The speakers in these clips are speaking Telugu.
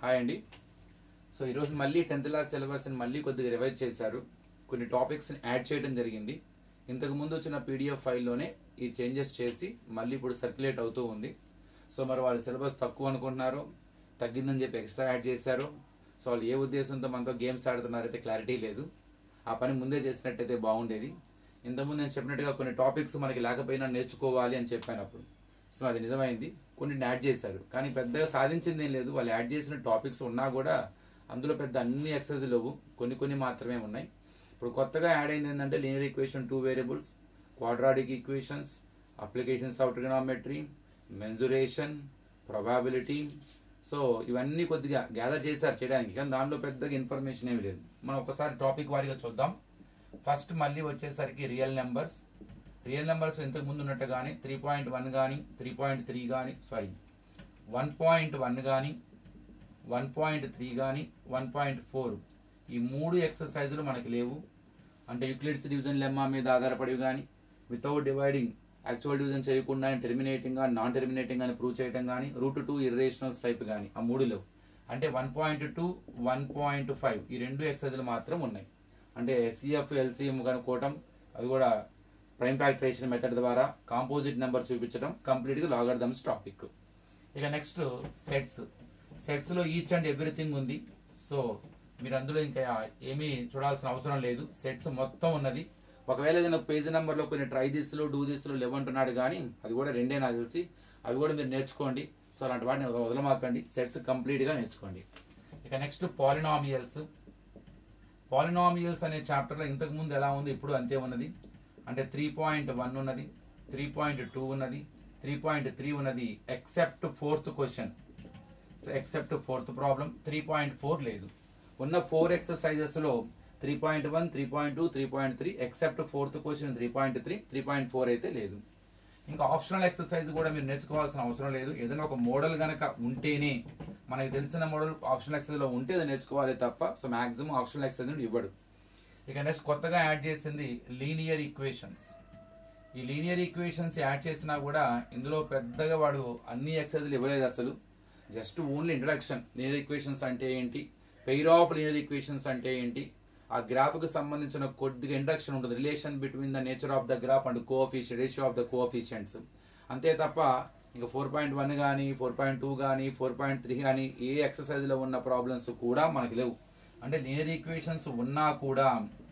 హాయ్ అండి సో ఈరోజు మళ్ళీ టెన్త్ క్లాస్ సిలబస్ని మళ్ళీ కొద్దిగా రివైజ్ చేశారు కొన్ని టాపిక్స్ని యాడ్ చేయడం జరిగింది ఇంతకు ముందు వచ్చిన పీడిఎఫ్ ఫైల్లోనే ఈ చేంజెస్ చేసి మళ్ళీ ఇప్పుడు సర్క్యులేట్ అవుతూ ఉంది సో మరి వాళ్ళ సిలబస్ తక్కువ అనుకుంటున్నారు తగ్గిందని చెప్పి ఎక్స్ట్రా యాడ్ చేశారు సో వాళ్ళు ఏ ఉద్దేశంతో మనతో గేమ్స్ ఆడుతున్నారైతే క్లారిటీ లేదు ఆ పని ముందే చేసినట్టయితే బాగుండేది ఇంతకుముందు నేను చెప్పినట్టుగా కొన్ని టాపిక్స్ మనకి లేకపోయినా నేర్చుకోవాలి అని చెప్పాను అప్పుడు సో అది నిజమైంది కొన్ని యాడ్ చేశారు కానీ పెద్దగా సాధించింది ఏం లేదు వాళ్ళు యాడ్ చేసిన టాపిక్స్ ఉన్నా కూడా అందులో పెద్ద అన్ని ఎక్సర్సైజ్ లేవు కొన్ని కొన్ని మాత్రమే ఉన్నాయి ఇప్పుడు కొత్తగా యాడ్ అయింది ఏంటంటే linear equation two variables quadratic equations applications of trigonometry mensuration probability so ఇవన్నీ కొద్దిగా గ్యాదర్ చేశారు చేయడానికి కానీ దానిలో పెద్దగా ఇన్ఫర్మేషన్ ఏమి లేదు మనం ఒకసారి టాపిక్ వారీగా చూద్దాం ఫస్ట్ మళ్ళీ వచ్చేసరికి రియల్ నెంబర్స్ రియల్ నెంబర్స్ ఇంతకు ముందు ఉన్నట్టుగానే త్రీ పాయింట్ వన్ కానీ త్రీ పాయింట్ త్రీ కానీ సారీ వన్ పాయింట్ వన్ కానీ వన్ పాయింట్ త్రీ కానీ వన్ పాయింట్ ఫోర్ ఈ మూడు ఎక్సర్సైజులు మనకి లేవు అంటే యూక్లిడ్స్ డివిజన్ లెమ్మా మీద ఆధారపడి కానీ వితౌట్ డివైడింగ్ యాక్చువల్ డివిజన్ చేయకుండా టెర్మినేటింగ్ కానీ నాన్ టెర్మినేటింగ్ అని ప్రూవ్ చేయడం కానీ రూట్ టూ ఇర్రేషనల్ టైప్ కానీ ఆ మూడు లేవు అంటే one point two one point five ఈ రెండు ఎక్సర్సైజులు మాత్రం ఉన్నాయి అంటే సిఎఫ్ ఎల్సిఎం కనుక్కోవటం అది కూడా ప్రైమ్ ఫ్యాక్టరేషన్ మెథడ్ ద్వారా కాంపోజిట్ నెంబర్ చూపించడం కంప్లీట్గా లాగర్థమ్స్ టాపిక్ ఇక నెక్స్ట్ సెట్స్ సెట్స్లో ఈచ్ అండ్ ఎవ్రీథింగ్ ఉంది సో మీరు అందులో ఇంకా ఏమీ చూడాల్సిన అవసరం లేదు సెట్స్ మొత్తం ఉన్నది ఒకవేళ ఏదైనా పేజ్ నెంబర్లో కొన్ని ట్రై దిస్లు డూ దిస్లు లేవంటున్నాడు కానీ అది కూడా రెండే నాకు తెలిసి అవి కూడా మీరు నేర్చుకోండి సో అలాంటి వాటిని వదలమాకండి సెట్స్ కంప్లీట్గా నేర్చుకోండి ఇక నెక్స్ట్ పాలినామియల్స్ పాలినామియల్స్ అనే చాప్టర్లో ఇంతకు ముందు ఎలా ఉంది ఇప్పుడు అంతే ఉన్నది అంటే త్రీ పాయింట్ వన్ ఉన్నది త్రీ పాయింట్ టూ ఉన్నది త్రీ పాయింట్ త్రీ ఉన్నది except fourth question except fourth problem three point four లేదు ఉన్న ఫోర్ ఎక్సర్సైజెస్లో three point one three point two three point three except fourth question three point three three point four అయితే లేదు ఇంకా ఆప్షనల్ ఎక్సర్సైజ్ కూడా మీరు నేర్చుకోవాల్సిన అవసరం లేదు ఏదైనా ఒక మోడల్ గనక ఉంటేనే మనకి తెలిసిన మోడల్ ఆప్షనల్ ఎక్సర్సైజ్ లో ఉంటే అది నేర్చుకోవాలి తప్ప సో మాక్సిమం ఆప్షనల్ ఎక్సర్సైజ్ ఇవ్వడు ఇక నెక్స్ట్ కొత్తగా యాడ్ చేసింది లీనియర్ ఈక్వేషన్స్ ఈ లీనియర్ ఈక్వేషన్స్ యాడ్ చేసినా కూడా ఇందులో పెద్దగా వాడు అన్ని ఎక్సర్సైజ్లు ఇవ్వలేదు అసలు just only introduction linear equations అంటే ఏంటి పెయిర్ ఆఫ్ లీనియర్ ఈక్వేషన్స్ అంటే ఏంటి ఆ గ్రాఫ్కి సంబంధించిన కొద్దిగా ఇంట్రడక్షన్ ఉంటుంది relation between the nature of the graph and coefficient ratio of the coefficients అంతే తప్ప ఇంకా ఫోర్ పాయింట్ వన్ కానీ ఫోర్ పాయింట్ టూ కానీ ఫోర్ పాయింట్ త్రీ కానీ ఏ ఎక్సర్సైజ్లో ఉన్న ప్రాబ్లమ్స్ కూడా మనకి లేవు అంటే లీనియర్ ఈక్వేషన్స్ ఉన్నా కూడా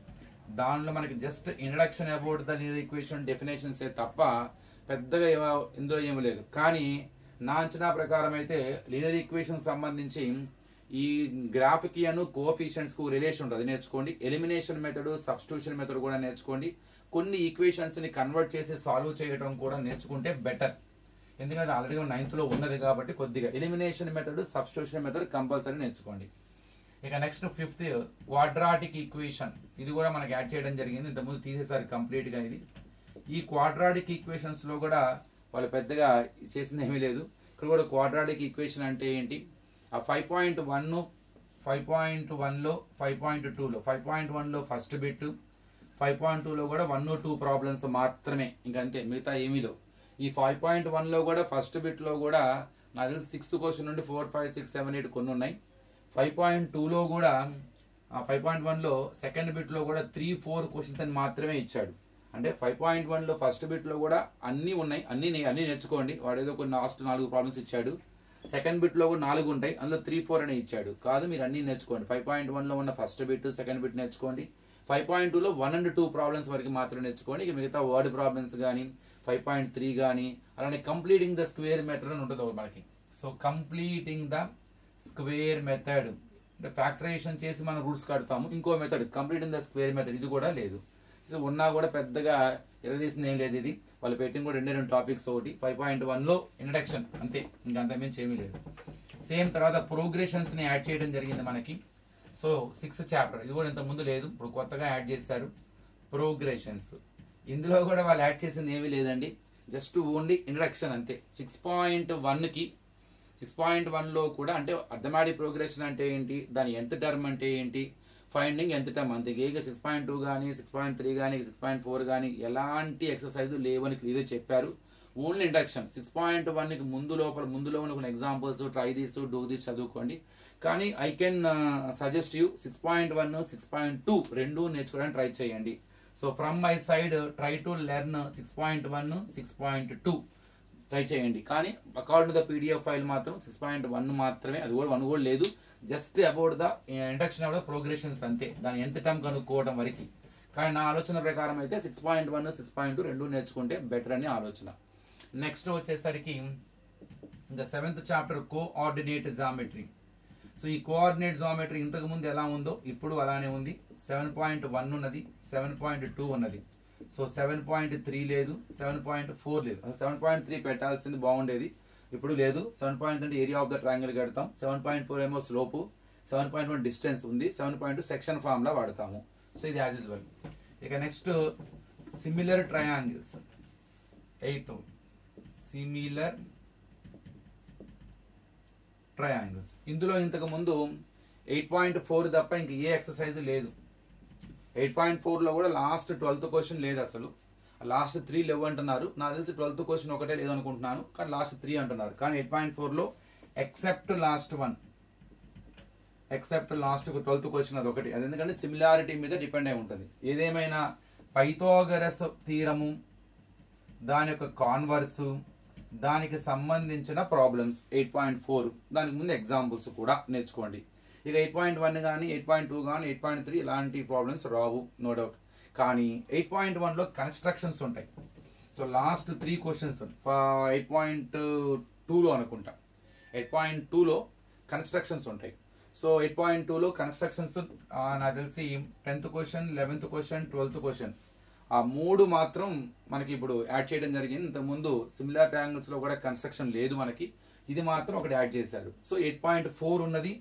దానిలో మనకి just introduction about the linear equation definitions తప్ప పెద్దగా ఏమ- ఇందులో ఏమీ లేదు కానీ నా అంచనా ప్రకారం అయితే లీనియర్ ఈక్వేషన్ సంబంధించి ఈ గ్రాఫ్కి అను కోఫిషియన్స్ కు రిలేషన్ ఉంటుంది అది నేర్చుకోండి ఎలిమినేషన్ మెథడ్ సబ్స్టిట్యూషన్ మెథడ్ కూడా నేర్చుకోండి కొన్ని ఈక్వేషన్స్ ని కన్వర్ట్ చేసి సాల్వ్ చేయడం కూడా నేర్చుకుంటే బెటర్ ఎందుకంటే ఆల్రెడీ నైన్త్ లో ఉన్నది కాబట్టి కొద్దిగా elimination method substitution method compulsory నేర్చుకోండి ఇక నెక్స్ట్ ఫిఫ్త్ క్వాడ్రాటిక్ ఈక్వేషన్ ఇది కూడా మనకి యాడ్ చేయడం జరిగింది ఇంతకుముందు తీసేసారు కంప్లీట్ గా ఇది ఈ క్వాడ్రాటిక్ ఈక్వేషన్స్ లో కూడా వాళ్ళు పెద్దగా చేసింది ఏమీ లేదు ఇక్కడ కూడా క్వాడ్రాటిక్ ఈక్వేషన్ అంటే ఏంటి ఆ five point one five point వన్లో ఫైవ్ పాయింట్ టూలో ఫైవ్ పాయింట్ వన్లో ఫస్ట్ బిట్ ఫైవ్ పాయింట్ టూలో కూడా వన్ టూ ప్రాబ్లమ్స్ మాత్రమే ఇంకంతే మిగతా ఏమీ లేవు ఈ ఫైవ్ పాయింట్ వన్లో కూడా ఫస్ట్ బిట్లో కూడా నాకు తెలిసి సిక్స్త్ క్వశ్చన్ నుండి four five six seven eight కొన్ని ఉన్నాయి ఫైవ్ పాయింట్ టూలో కూడా ఫైవ్ పాయింట్ వన్లో సెకండ్ బిట్లో కూడా త్రీ ఫోర్ క్వశ్చన్స్ అని మాత్రమే ఇచ్చాడు అంటే ఫైవ్ పాయింట్ వన్లో ఫస్ట్ బిట్లో కూడా అన్నీ ఉన్నాయి అన్నీ నే- అన్నీ నేర్చుకోండి వాడు ఏదో కొన్ని లాస్ట్ నాలుగు ప్రాబ్లమ్స్ ఇచ్చాడు సెకండ్ బిట్లో కూడా నాలుగు ఉంటాయి అందులో త్రీ ఫోర్ అనే ఇచ్చాడు కాదు మీరు అన్నీ నేర్చుకోండి ఫైవ్ పాయింట్ వన్లో ఉన్న ఫస్ట్ బిట్ సెకండ్ బిట్ నేర్చుకోండి ఫైవ్ పాయింట్ టూలో వన్ అండ్ టూ ప్రాబ్లమ్స్ వరకు మాత్రం నేర్చుకోండి ఇక మిగతా వర్డ్ ప్రాబ్లమ్స్ కానీ ఫైవ్ పాయింట్ త్రీ కానీ అలానే కంప్లీటింగ్ ద స్క్వేర్ మెథడ్ అని ఉంటుంది ఒకటి మనకి so completing the square method అంటే ఫ్యాక్టరేషన్ చేసి మనం రూట్స్ కడతాము ఇంకో method completing the square method ఇది కూడా లేదు సో ఉన్నా కూడా పెద్దగా ఎరదీసింది ఏం లేదు ఇది వాళ్ళు పెట్టిన కూడా రెండే రెండు టాపిక్స్ ఒకటి ఫైవ్ పాయింట్ వన్లో ఇంట్రడక్షన్ అంతే ఇంకా అంతమించి ఏమీ లేదు సేమ్ తర్వాత ప్రోగ్రెషన్స్ ని యాడ్ చేయడం జరిగింది మనకి సో సిక్స్త్ చాప్టర్ ఇది కూడా ఇంత ముందు లేదు ఇప్పుడు కొత్తగా యాడ్ చేశారు ప్రోగ్రెషన్స్ ఇందులో కూడా వాళ్ళు యాడ్ చేసింది ఏమీ లేదండి జస్ట్ ఓన్లీ ఇంట్రడక్షన్ అంతే సిక్స్ పాయింట్ వన్కి సిక్స్ పాయింట్ వన్లో కూడా అంటే అర్థమాడి ప్రోగ్రెషన్ అంటే ఏంటి దాని ఎంత టర్మ్ అంటే ఏంటి ఫైండింగ్ ఎంత టర్మ్ అంతే ఇక సిక్స్ పాయింట్ టూ కానీ సిక్స్ పాయింట్ త్రీ కానీ సిక్స్ పాయింట్ ఫోర్ కానీ ఎలాంటి ఎక్సర్సైజ్ లేవని క్లియర్ చెప్పారు ఓన్లీ ఇండక్షన్ సిక్స్ పాయింట్ వన్కి ముందు లోపల ముందులో ఉన్న కొన్ని examples try this do this చదువుకోండి కానీ I can suggest you six point one six point two రెండు నేర్చుకోవడానికి ట్రై చేయండి so from my side try to learn six point one six point two try చేయండి కానీ అకార్డింగ్ ద పీడిఎఫ్ ఫైల్ మాత్రం సిక్స్ పాయింట్ వన్ మాత్రమే అది కూడా వన్ కూడా లేదు just about the induction about progressions అంతే దాని ఎంత టైం కనుక్కోవడం వరకు కానీ నా ఆలోచన ప్రకారం అయితే six point one six point two రెండు నేర్చుకుంటే బెటర్ అని ఆలోచన నెక్స్ట్ వచ్చేసరికి ఇంకా seventh chapter coordinate geometry so ఈ కోఆర్డినేట్ జామెట్రీ ఇంతకు ముందు ఎలా ఉందో ఇప్పుడు అలానే ఉంది సెవెన్ పాయింట్ వన్ ఉన్నది సెవెన్ పాయింట్ టూ ఉన్నది సో సెవెన్ పాయింట్ త్రీ లేదు సెవెన్ పాయింట్ ఫోర్ లేదు సెవెన్ పాయింట్ త్రీ పెట్టాల్సింది బాగుండేది ఇప్పుడు లేదు సెవెన్ పాయింట్ అంటే ఏరియా ఆఫ్ ద ట్రయాంగిల్ కడతాం సెవెన్ పాయింట్ ఫోర్ ఏమో slope seven point one distance ఉంది సెవెన్ పాయింట్ సెక్షన్ ఫార్మ్లా వాడతాము సో ఇది యాజ్ యూజువల్ ఇక next similar triangles eighth similar triangles ఇందులో ఇంతకు ముందు ఎయిట్ పాయింట్ ఫోర్ తప్ప ఇంక ఏ ఎక్సర్సైజ్ లేదు ఎయిట్ పాయింట్ ఫోర్లో కూడా లాస్ట్ ట్వెల్త్ క్వశ్చన్ లేదు అసలు లాస్ట్ త్రీ లేవు అంటున్నారు నాకు తెలిసి ట్వెల్త్ క్వశ్చన్ ఒకటే లేదు అనుకుంటున్నాను కానీ లాస్ట్ త్రీ అంటున్నారు కానీ ఎయిట్ పాయింట్ ఫోర్లో except last one except last twelfth question అది ఒకటి అది ఎందుకంటే సిమిలారిటీ మీద డిపెండ్ అయి ఉంటుంది ఏదేమైనా పైథాగరస్ తీరము దాని యొక్క కాన్వర్స్ దానికి సంబంధించిన ప్రాబ్లమ్స్ ఎయిట్ పాయింట్ ఫోర్ దానికి ముందు ఎగ్జాంపుల్స్ కూడా నేర్చుకోండి ఇక ఎయిట్ పాయింట్ వన్ కానీ ఎయిట్ పాయింట్ టూ కానీ ఎయిట్ పాయింట్ త్రీ ఇలాంటి ప్రాబ్లమ్స్ రావు నో డౌట్ కానీ ఎయిట్ పాయింట్ వన్లో కన్స్ట్రక్షన్స్ ఉంటాయి so last three questions eight point టూలో అనుకుంటా ఎయిట్ పాయింట్ టూలో కన్స్ట్రక్షన్స్ ఉంటాయి సో ఎయిట్ పాయింట్ టూలో కన్స్ట్రక్షన్స్ నాకు తెలిసి tenth question eleventh question twelfth question ఆ మూడు మాత్రం మనకి ఇప్పుడు యాడ్ చేయడం జరిగింది ఇంతకుముందు సిమిలర్ ట్రయాంగిల్స్ లో కూడా కన్స్ట్రక్షన్ లేదు మనకి ఇది మాత్రం ఒకటి యాడ్ చేశారు సో ఎయిట్ పాయింట్ ఫోర్ ఉన్నది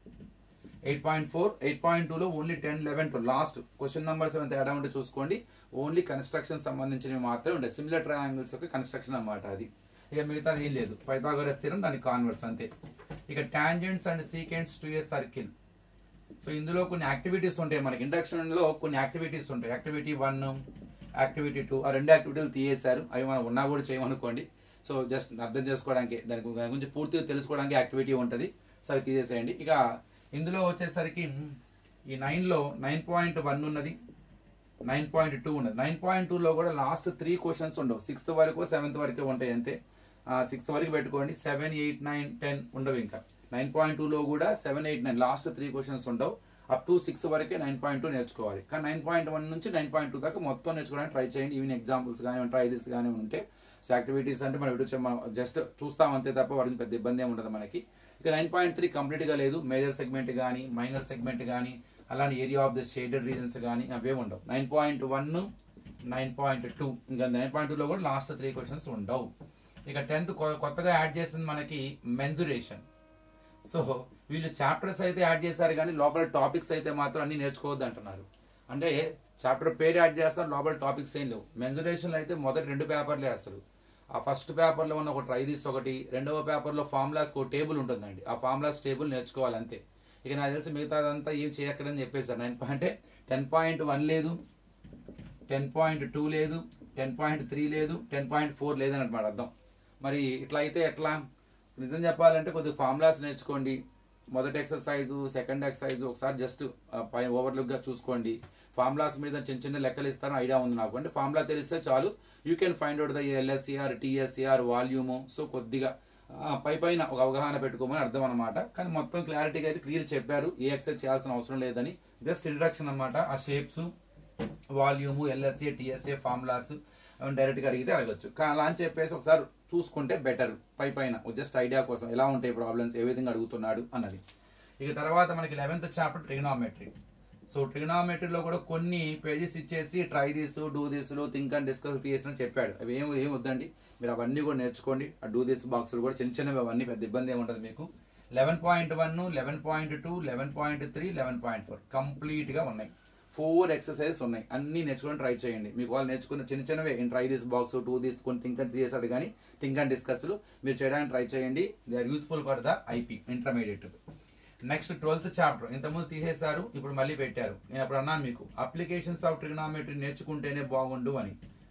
eight point four eight point టూలో only ten eleven to last question numbers ఏమైనా తేడా ఉంటే చూసుకోండి ఓన్లీ కన్స్ట్రక్షన్ సంబంధించినవి మాత్రమే ఉంటాయి సిమిలర్ ట్రయాంగిల్స్ యొక్క కన్స్ట్రక్షన్ అన్నమాట అది ఇక మిగతాది ఏం లేదు పైథాగరస్ స్థిరం దాని కాన్వర్స్ అంతే ఇక tangents and secants to a circle so ఇందులో కొన్ని యాక్టివిటీస్ ఉంటాయి మనకి ఇండక్షన్ లో కొన్ని యాక్టివిటీస్ ఉంటాయి యాక్టివిటీ వన్ యాక్టివిటీ టూ ఆ రెండు యాక్టివిటీలు తీయేశారు అవి మనం ఉన్నా కూడా చేయమనుకోండి సో జస్ట్ అర్థం చేసుకోవడానికి దాని గు- దాని గురించి పూర్తిగా తెలుసుకోవడానికి యాక్టివిటీ ఉంటుంది సరే తీసేసేయండి ఇక ఇందులో వచ్చేసరికి ఈ నైన్లో నైన్ పాయింట్ వన్ ఉన్నది నైన్ పాయింట్ టూ ఉన్నది నైన్ పాయింట్ టూలో కూడా లాస్ట్ త్రీ క్వశ్చన్స్ ఉండవు సిక్స్త్ వరకు సెవెంత్ వరకే ఉంటాయి అంతే సిక్స్త్ వరకు పెట్టుకోండి సెవెన్ ఎయిట్ నైన్ టెన్ ఉండవు ఇంకా నైన్ పాయింట్ టూలో కూడా seven eight nine last three questions ఉండవు అప్ టు సిక్స్ వరకే నైన్ పాయింట్ టూ నేర్చుకోవాలి కానీ నైన్ పాయింట్ వన్ నుంచి నైన్ పాయింట్ టూ దాకా మొత్తం నేర్చుకోవడానికి ట్రై చేయండి ఈవెన్ ఎగ్జాంపుల్స్ కానీ ట్రై దిస్ కానీ ఉంటే సో యాక్టివిటీస్ అంటే మనం ఎటు మనం జస్ట్ చూస్తాం అంతే తప్ప వాటిని పెద్ద ఇబ్బంది ఏమి ఉండదు మనకి ఇక నైన్ పాయింట్ త్రీ కంప్లీట్గా లేదు మేజర్ సెగ్మెంట్ కానీ మైనర్ సెగ్మెంట్ కానీ అలానే area of the shaded regions కానీ అవే ఉండవు nine point one nine point two ఇంకా నైన్ పాయింట్ టూలో కూడా లాస్ట్ త్రీ క్వశ్చన్స్ ఉండవు ఇక టెన్త్ కొత్తగా యాడ్ చేసింది మనకి మెన్జురేషన్ సో వీళ్ళు చాప్టర్స్ అయితే యాడ్ చేశారు కానీ లోపల టాపిక్స్ అయితే మాత్రం అన్ని నేర్చుకోవద్దు అంటున్నారు అంటే చాప్టర్ పేరు యాడ్ చేస్తారు లోపల టాపిక్స్ ఏం లేవు మెన్జురేషన్లో అయితే మొదటి రెండు పేపర్లే అసలు ఆ ఫస్ట్ పేపర్లో ఉన్న ఒక ట్రై దిస్ ఒకటి రెండవ పేపర్లో ఫార్ములాస్ ఒక టేబుల్ ఉంటుందండి ఆ ఫార్ములాస్ టేబుల్ నేర్చుకోవాలి అంతే ఇక నాకు తెలిసి మిగతాదంతా ఏం చేయక్కర్లేదని చెప్పేసారు నైన్ అంటే టెన్ పాయింట్ వన్ లేదు టెన్ పాయింట్ టూ లేదు టెన్ పాయింట్ త్రీ లేదు టెన్ పాయింట్ ఫోర్ లేదని అనమాట అర్థం మరి ఇట్లా అయితే ఎట్లా నిజం చెప్పాలంటే కొద్దిగా ఫార్ములాస్ నేర్చుకోండి మొదటి ఎక్సర్సైజ్ సెకండ్ ఎక్సర్సైజ్ ఒకసారి జస్ట్ పై ఓవర్లుక్గా చూసుకోండి ఫార్ములాస్ మీద చిన్న చిన్న లెక్కలు ఇస్తాను ఐడియా ఉంది నాకు అంటే ఫార్ములా తెలిస్తే చాలు you can find out the LSCR TSCR volume so కొద్దిగా ఆ, పై పైన ఒక అవగాహన పెట్టుకోమని అర్థం అనమాట కానీ మొత్తం క్లారిటీగా అయితే క్లియర్ చెప్పారు ఏ ఎక్సర్సైజ్ చేయాల్సిన అవసరం లేదని జస్ట్ ఇంట్రడక్షన్ అనమాట ఆ shapes volume LSA TSA formulas డైరెక్ట్గా అడిగితే అడగచ్చు కానీ అలా అని చెప్పేసి ఒకసారి చూసుకుంటే బెటర్ పై పైన జస్ట్ ఐడియా కోసం ఎలా ఉంటాయి ప్రాబ్లమ్స్ ఏ విధంగా అడుగుతున్నాడు అన్నది ఇక తర్వాత మనకి లెవెన్త్ చాప్టర్ ట్రిగ్నామెట్రీ సో ట్రిగ్నామెట్రీలో కూడా కొన్ని పేజెస్ ఇచ్చేసి try this do this think and discuss తీసిన చెప్పాడు అవి ఏం ఏం వద్దండి మీరు అవన్నీ కూడా నేర్చుకోండి ఆ డూ దిస్ బాక్సులు కూడా చిన్న చిన్నవి అవన్నీ పెద్ద ఇబ్బంది ఏమి ఉంటుంది మీకు eleven point one eleven point two eleven point three eleven point four కంప్లీట్గా ఉన్నాయి ఫోర్ ఎక్సర్సైజెస్ ఉన్నాయి అన్ని నేర్చుకొని ట్రై చేయండి మీకు వాళ్ళు నేర్చుకున్న చిన్న చిన్నవే in try this box to this కొన్ని థింక్ అండ్ చేశాడు కానీ థింక్ అండ్ డిస్కస్లు మీరు చేయడానికి ట్రై చేయండి they are useful for the IP intermediate next twelfth chapter ఇంతకుముందు తీసేశారు ఇప్పుడు మళ్ళీ పెట్టారు నేను అప్పుడు అన్నాను మీకు అప్లికేషన్స్ ఆఫ్ ట్రిగ్నామెట్రీ నేర్చుకుంటేనే బాగుండు అని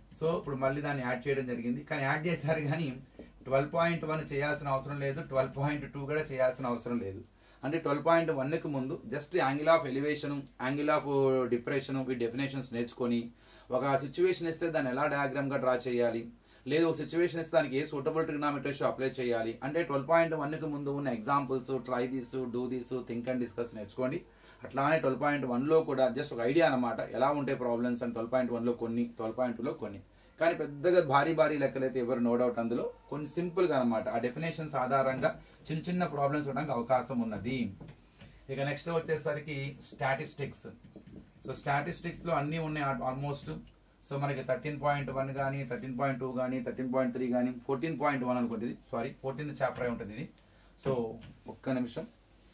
సో ఇప్పుడు మళ్ళీ దాన్ని యాడ్ చేయడం జరిగింది కానీ యాడ్ చేశారు కానీ ట్వెల్వ్ పాయింట్ వన్ చేయాల్సిన అవసరం లేదు ట్వెల్వ్ పాయింట్ టూ కూడా చేయాల్సిన అవసరం లేదు అంటే ట్వెల్వ్ పాయింట్ వన్కి ముందు just angle of elevation angle of depression ఈ డెఫినేషన్స్ నేర్చుకొని ఒక సిచ్యువేషన్ ఇస్తే దాన్ని ఎలా డయాగ్రామ్గా డ్రా చేయాలి లేదు ఒక సిచ్యువేషన్ ఇస్తే దానికి ఏ సూటబుల్ ట్రిగ్నామెట్రీస్ అప్లై చేయాలి అంటే ట్వెల్వ్ పాయింట్ వన్కి ముందు ఉన్న examples try this do this think and discuss నేర్చుకోండి అట్లానే ట్వెల్వ్ పాయింట్ వన్లో కూడా జస్ట్ ఒక ఐడియా అనమాట ఎలా ఉంటాయి ప్రాబ్లమ్స్ అని ట్వెల్వ్ పాయింట్ వన్లో కొన్ని ట్వెల్వ్ పాయింట్ టూలో కొన్ని కానీ పెద్దగా భారీ భారీ లెక్కలైతే ఎవరు నో డౌట్ అందులో కొన్ని సింపుల్గా అనమాట ఆ డెఫినేషన్స్ ఆధారంగా చిన్న చిన్న ప్రాబ్లమ్స్ ఉండడానికి అవకాశం ఉన్నది ఇక నెక్స్ట్ వచ్చేసరికి స్టాటిస్టిక్స్ సో స్టాటిస్టిక్స్లో అన్నీ ఉన్నాయి ఆల్మోస్ట్ సో మనకి థర్టీన్ పాయింట్ వన్ కానీ థర్టీన్ పాయింట్ టూ కానీ థర్టీన్ పాయింట్ త్రీ కానీ ఫోర్టీన్ పాయింట్ వన్ అనుకుంటుంది సారీ ఫోర్టీన్త్ చాప్టర్ అయి ఉంటుంది ఇది సో ఒక్క నిమిషం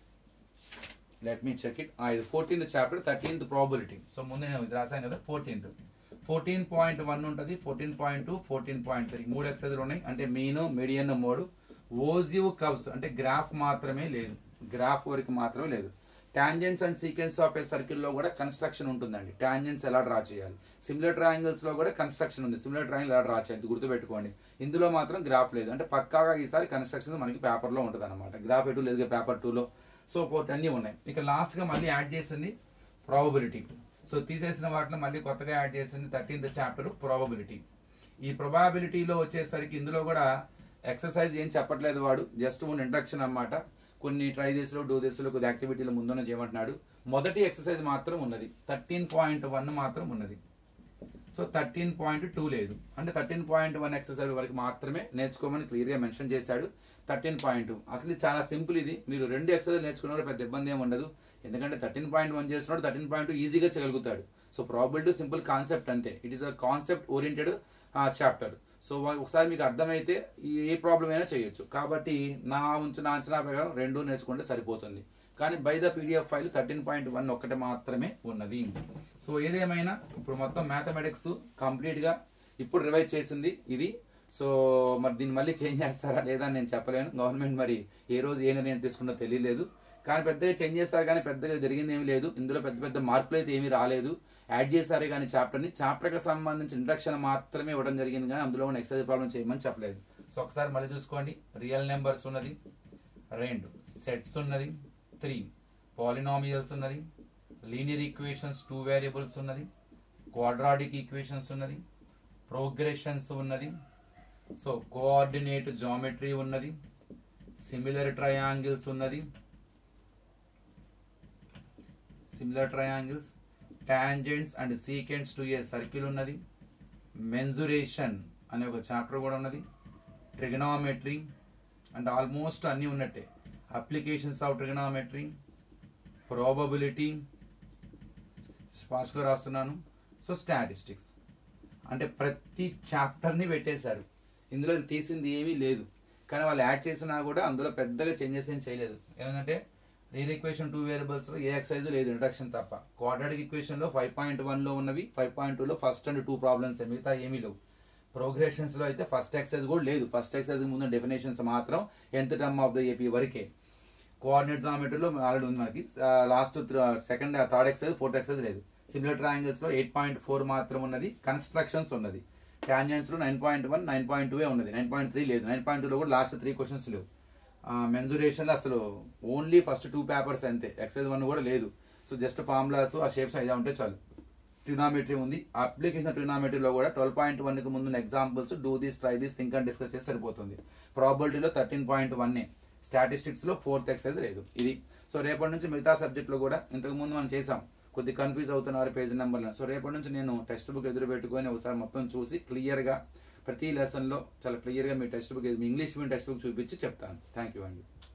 లెట్ మీ చెక్ ఇట్ ఇది fourteenth chapter thirteenth probability so ముందు నేను ఇది రాశాను కదా ఫోర్టీన్త్ ఫోర్టీన్ పాయింట్ వన్ ఉంటుంది fourteen point two fourteen point three మూడు ఎక్సైజ్లు ఉన్నాయి అంటే మీను మీడియన్ మూడు ఓజివ్ కవ్స్ అంటే గ్రాఫ్ మాత్రమే లేదు గ్రాఫ్ వరకు మాత్రమే లేదు tangents and sequence of a సర్కిల్లో కూడా కన్స్ట్రక్షన్ ఉంటుందండి టాంజెంట్స్ ఎలా డ్రా చేయాలి సిమిలర్ ట్రయాంగిల్స్ లో కూడా కన్స్ట్రక్షన్ ఉంది సిమిలర్ ట్రయాంగిల్ ఎలా డ్రా చేయాలి ఇది గుర్తుపెట్టుకోండి ఇందులో మాత్రం గ్రాఫ్ లేదు అంటే పక్కాగా ఈసారి కన్స్ట్రక్షన్ మనకి పేపర్లో ఉంటుంది అనమాట గ్రాఫ్ ఎటు లేదు పేపర్ టూలో సో ఫోర్ అన్నీ ఉన్నాయి ఇక లాస్ట్గా మళ్ళీ యాడ్ చేసింది ప్రాబబిలిటీ సో తీసేసిన వాటిలో మళ్ళీ కొత్తగా యాడ్ చేసింది థర్టీన్త్ చాప్టర్ ప్రాబబిలిటీ ఈ ప్రొబాబిలిటీలో వచ్చేసరికి ఇందులో కూడా ఎక్సర్సైజ్ ఏం చెప్పట్లేదు వాడు జస్ట్ ఉన్న ఇంట్రక్షన్ అన్నమాట కొన్ని ట్రై దిస్లో డూ దిస్లో కొద్ది యాక్టివిటీలు ముందున్న చేయమంటున్నాడు మొదటి ఎక్సర్సైజ్ మాత్రం ఉన్నది థర్టీన్ పాయింట్ వన్ మాత్రం ఉన్నది సో థర్టీన్ పాయింట్ టూ లేదు అంటే థర్టీన్ పాయింట్ వన్ ఎక్సర్సైజ్ వరకు మాత్రమే నేర్చుకోమని క్లియర్గా మెన్షన్ చేశాడు థర్టీన్ పాయింట్ అసలు ఇది చాలా సింపుల్ ఇది మీరు రెండు ఎక్సర్సైజ్ నేర్చుకున్నప్పుడు పెద్ద ఇబ్బంది ఏమి ఉండదు ఎందుకంటే థర్టీన్ పాయింట్ వన్ చేస్తున్నాడు థర్టీన్ పాయింట్ ఈజీగా చేయగలుగుతాడు సో ప్రాబిలిటీ సింపుల్ కాన్సెప్ట్ అంతే it is a concept oriented chapter so ఒకసారి మీకు అర్థమైతే ఈ- ఏ ప్రాబ్లం అయినా చేయొచ్చు కాబట్టి నా ఉంచిన అంచనా ప్రకారం రెండు నేర్చుకుంటే సరిపోతుంది కానీ by the PDF file thirteen point one ఒక్కటే మాత్రమే ఉన్నది సో ఏదేమైనా ఇప్పుడు మొత్తం మ్యాథమెటిక్స్ కంప్లీట్గా ఇప్పుడు రివైజ్ చేసింది ఇది సో మరి దీన్ని మళ్ళీ చేంజ్ చేస్తారా లేదా అని నేను చెప్పలేను గవర్నమెంట్ మరి ఏ రోజు ఏ నిర్ణయం తీసుకున్నో తెలియలేదు కానీ పెద్దగా చేంజ్ చేస్తారు కానీ పెద్దగా జరిగింది ఏమీ లేదు ఇందులో పెద్ద పెద్ద మార్పులు అయితే ఏమీ రాలేదు యాడ్ చేశారే కానీ చాప్టర్ని చాప్టర్కి సంబంధించిన ఇంట్రక్షన్ మాత్రమే ఇవ్వడం జరిగింది కానీ అందులో ఉన్న ఎక్సైజ్ ప్రాబ్లం చేయమని చెప్పలేదు సో ఒకసారి మళ్ళీ చూసుకోండి రియల్ నెంబర్స్ ఉన్నది రెండు సెట్స్ ఉన్నది త్రీ పాలినామియల్స్ ఉన్నది లీనియర్ ఈక్వేషన్స్ టూ వేరియబుల్స్ ఉన్నది క్వాడ్రాటిక్ ఈక్వేషన్స్ ఉన్నది ప్రోగ్రెషన్స్ ఉన్నది సో కోఆర్డినేట్ జామెట్రీ ఉన్నది సిమిలర్ ట్రయాంగిల్స్ ఉన్నది similar triangles tangents and secants to a circle ఉన్నది మెన్జురేషన్ అనే ఒక చాప్టర్ కూడా ఉన్నది ట్రిగనామెట్రీ అండ్ ఆల్మోస్ట్ అన్నీ ఉన్నట్టే అప్లికేషన్స్ ఆఫ్ ట్రిగనామెట్రీ ప్రాబబిలిటీ ఫాస్ట్గా రాస్తున్నాను సో స్టాటిస్టిక్స్ అంటే ప్రతి చాప్టర్ని పెట్టేశారు ఇందులో తీసింది ఏమీ లేదు కానీ వాళ్ళు యాడ్ చేసినా కూడా అందులో పెద్దగా చేంజెస్ ఏం చేయలేదు ఏమంటే లీర్ ఈక్వేషన్ టూ వేరియబుల్స్లో ఏ ఎక్సైజ్ లేదు ఇంట్రడక్షన్ తప్ప క్వాడ్రాటిక్ ఈక్వేషన్లో ఫైవ్ పాయింట్ వన్లో ఉన్నవి ఫైవ్ పాయింట్ టూలో ఫస్ట్ అండ్ టూ ప్రాబ్లమ్స్ మిగతా ఏమీ లేవు ప్రోగ్రెషన్స్లో అయితే ఫస్ట్ ఎక్సైజ్ కూడా లేదు ఫస్ట్ ఎక్సైజ్ ముందు డెఫినేషన్స్ మాత్రం nth term of the AP వరకే కోఆర్డినేట్ జామెట్రీలో ఆల్రెడీ ఉంది మనకి last second third exercise fourth exercise లేదు సిమిలర్ ట్రయాంగిల్స్ లో ఎయిట్ పాయింట్ ఫోర్ మాత్రం ఉన్నది కన్స్ట్రక్షన్స్ ఉన్నది టాంజెంట్స్ లో nine point one nine point two ఉన్నది నైన్ పాయింట్ త్రీ లేదు నైన్ పాయింట్ టూలో కూడా లాస్ట్ త్రీ క్వశ్చన్స్ లేవు మెన్జురేషన్ లో అసలు ఓన్లీ ఫస్ట్ టూ పేపర్స్ అంతే ఎక్సైజ్ వన్ కూడా లేదు సో జస్ట్ ఫార్ములాస్ ఆ షేప్స్ అయితే ఉంటే చాలు ట్రినామెట్రీ ఉంది అప్లికేషన్ ట్రినామెట్రీలో కూడా ట్వెల్వ్ పాయింట్ వన్కి ముందు examples do this try this think and discuss చేసి సరిపోతుంది ప్రాబిలిటీలో థర్టీన్ పాయింట్ వన్ స్టాటిస్టిక్స్లో ఫోర్త్ ఎక్సైజ్ లేదు ఇది సో రేపటి నుంచి మిగతా సబ్జెక్టులో కూడా ఇంతకు ముందు మనం చేసాం కొద్ది కన్ఫ్యూజ్ అవుతున్నారు పేజీ నెంబర్లో సో రేపటి నుంచి నేను టెక్స్ట్ బుక్ ఎదురు పెట్టుకొని ఒకసారి మొత్తం చూసి క్లియర్గా ప్రతి లెసన్లో చాలా క్లియర్గా మీ టెక్స్ట్ బుక్ మీ ఇంగ్లీష్ మీ టెక్స్ట్ బుక్ చూపించి చెప్తాను థ్యాంక్ యూ అండి